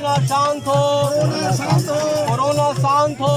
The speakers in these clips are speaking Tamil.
कोरोना शांत हो कोरोना शांत हो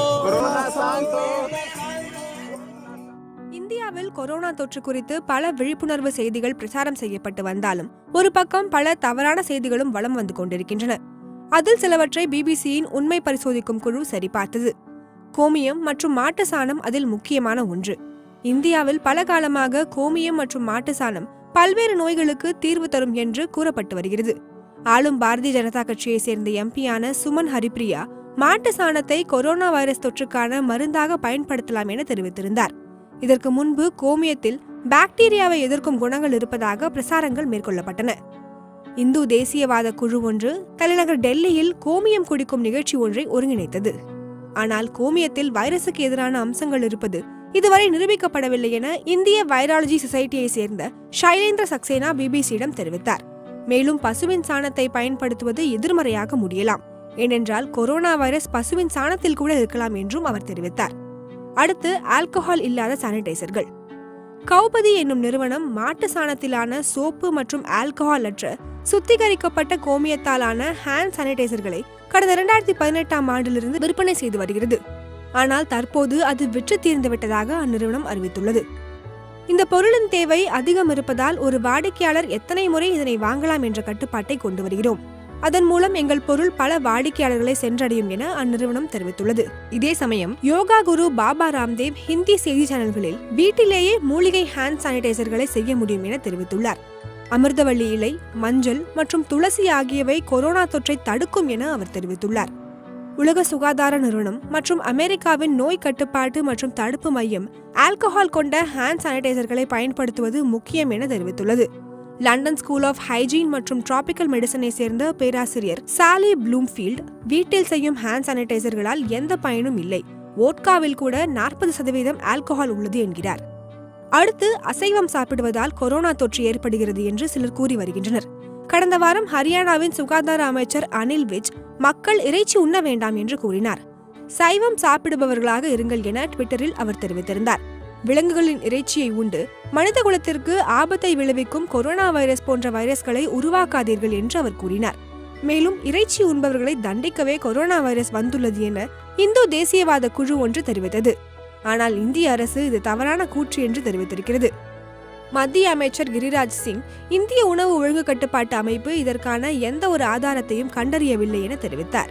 இந்தியாவில் கொரோனா தொற்று குறித்து பல விழிப்புணர்வு செய்திகள் பிரச்சாரம் செய்யப்பட்டு வந்தாலும் ஒரு பக்கம் பல தவறான செய்திகளும் வலம் வந்து கொண்டிருக்கின்றன அதில் சிலவற்றை பிபிசியின் உண்மை பரிசோதிக்கும் குழு சரிபார்த்தது கோமியம் மற்றும் மாட்டு சாணம் அதில் முக்கியமான ஒன்று இந்தியாவில் பல காலமாக கோமியம் மற்றும் மாட்டு சாணம் பல்வேறு நோய்களுக்கு தீர்வு தரும் என்று கூறப்பட்டு வருகிறது ஆளும் பாரதிய ஜனதா கட்சியை சேர்ந்த எம்பியான சுமன் ஹரிப்ரியா மாட்டு சாணத்தை கொரோனா வைரஸ் தொற்றுக்கான மருந்தாக பயன்படுத்தலாம் என தெரிவித்திருந்தார் இதற்கு முன்பு கோமியத்தில் பாக்டீரியாவை எதிர்க்கும் குணங்கள் இருப்பதாக பிரசாரங்கள் மேற்கொள்ளப்பட்டன இந்து தேசியவாத குழு ஒன்று தலைநகர் டெல்லியில் கோமியம் குடிக்கும் நிகழ்ச்சி ஒன்றை ஒருங்கிணைத்தது ஆனால் கோமியத்தில் வைரசுக்கு எதிரான அம்சங்கள் இருப்பது இதுவரை நிரூபிக்கப்படவில்லை என இந்திய வைராலஜி சொசைட்டியை சேர்ந்த ஷைலேந்திர சக்சேனா பிபிசியிடம் தெரிவித்தார் மேலும் பசுவின் சாணத்தை பயன்படுத்துவது எதிர்மறையாக முடியலாம் ஏனென்றால் கொரோனா வைரஸ் பசுவின் சாணத்தில் கூட இருக்கலாம் என்றும் அவர் தெரிவித்தார் அடுத்து ஆல்கஹால் இல்லாத சானிடைசர்கள் கௌபதி என்னும் நிறுவனம் மாட்டு சாணத்திலான சோப்பு மற்றும் ஆல்கஹால் அற்ற சுத்திகரிக்கப்பட்ட கோமியத்தாலான ஹேண்ட் சானிடைசர்களை கடந்த இரண்டாயிரத்தி பதினெட்டாம் ஆண்டிலிருந்து விற்பனை செய்து வருகிறது ஆனால் தற்போது அது விற்று தீர்ந்து விட்டதாக அந்நிறுவனம் அறிவித்துள்ளது இந்த பொருளின் தேவை அதிகம் இருப்பதால் ஒரு வாடிக்கையாளர் எத்தனை முறை இதனை வாங்கலாம் என்ற கட்டுப்பாட்டை கொண்டு வருகிறோம் அதன் மூலம் எங்கள் பொருள் பல வாடிக்கையாளர்களை சென்றடையும் என அந்நிறுவனம் தெரிவித்துள்ளது இதே சமயம் யோகா குரு பாபா ராம்தேவ் ஹிந்தி செய்தி சேனல்களில் வீட்டிலேயே மூலிகை ஹேண்ட் சானிடைசர்களை செய்ய முடியும் என தெரிவித்துள்ளார் அமிர்தவள்ளி இலை மஞ்சள் மற்றும் துளசி ஆகியவை கொரோனா தொற்றை தடுக்கும் என அவர் தெரிவித்துள்ளார் உலக சுகாதார நிறுவனம் மற்றும் அமெரிக்காவின் நோய் கட்டுப்பாட்டு மற்றும் தடுப்பு மையம் ஆல்கஹால் கொண்ட ஹேண்ட் சானிடைசர்களை பயன்படுத்துவது முக்கியம் என தெரிவித்துள்ளது லண்டன் ஸ்கூல் ஆஃப் ஹைஜீன் மற்றும் டிராபிக்கல் மெடிசனை சேர்ந்த பேராசிரியர் சாலி ப்ளூம்ஃபீல்ட் வீட்டில் செய்யும் ஹேண்ட் சானிடைசர்களால் எந்த பயனும் இல்லை வோட்காவில் கூட நாற்பது சதவீதம் ஆல்கஹால் உள்ளது என்கிறார் அடுத்து அசைவம் சாப்பிடுவதால் கொரோனா தொற்று ஏற்படுகிறது என்று சிலர் கூறி வருகின்றனர் கடந்த வாரம் ஹரியானாவின் சுகாதார அமைச்சர் அனில் விஜ் மக்கள் இறைச்சி உண்ண வேண்டாம் என்று கூறினார் சைவம் சாப்பிடுபவர்களாக இருங்கள் என ட்விட்டரில் அவர் தெரிவித்திருந்தார் விலங்குகளின் இறைச்சியை உண்டு மனித குலத்திற்கு ஆபத்தை விளைவிக்கும் கொரோனா வைரஸ் போன்ற வைரஸ்களை உருவாக்காதீர்கள் என்று அவர் கூறினார் மேலும் இறைச்சி உண்பவர்களை தண்டிக்கவே கொரோனா வைரஸ் வந்துள்ளது என இந்து தேசியவாத குழு ஒன்று தெரிவித்தது ஆனால் இந்திய அரசு இது தவறான கூற்று என்று தெரிவித்திருக்கிறது மத்திய அமைச்சர் கிரிராஜ் சிங் இந்திய உணவு ஒழுங்கு கட்டுப்பாட்டு அமைப்பு இதற்கான எந்த ஒரு ஆதாரத்தையும் கண்டறியவில்லை என தெரிவித்தார்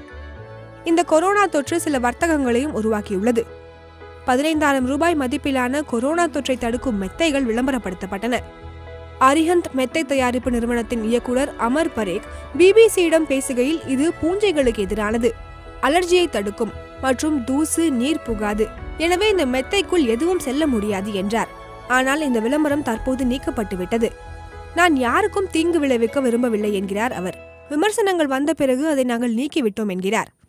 இந்த கொரோனா தொற்று சில வர்த்தகங்களையும் உருவாக்கியுள்ளது பதினைந்தாயிரம் ரூபாய் மதிப்பிலான கொரோனா தொற்றை தடுக்கும் மெத்தைகள் விளம்பரப்படுத்தப்பட்டன அரிஹந்த் மெத்தை தயாரிப்பு நிறுவனத்தின் இயக்குனர் அமர் பரேக் பிபிசியிடம் பேசுகையில் இது பூஞ்சைகளுக்கு எதிரானது அலர்ஜியை தடுக்கும் மற்றும் தூசு நீர் புகாது எனவே இந்த மெத்தைக்குள் எதுவும் செல்ல முடியாது என்றார் ஆனால் இந்த விளம்பரம் தற்போது நீக்கப்பட்டு விட்டது நான் யாருக்கும் தீங்கு விளைவிக்க விரும்பவில்லை என்கிறார் அவர் விமர்சனங்கள் வந்த பிறகு அதை நாங்கள் நீக்கிவிட்டோம் என்கிறார்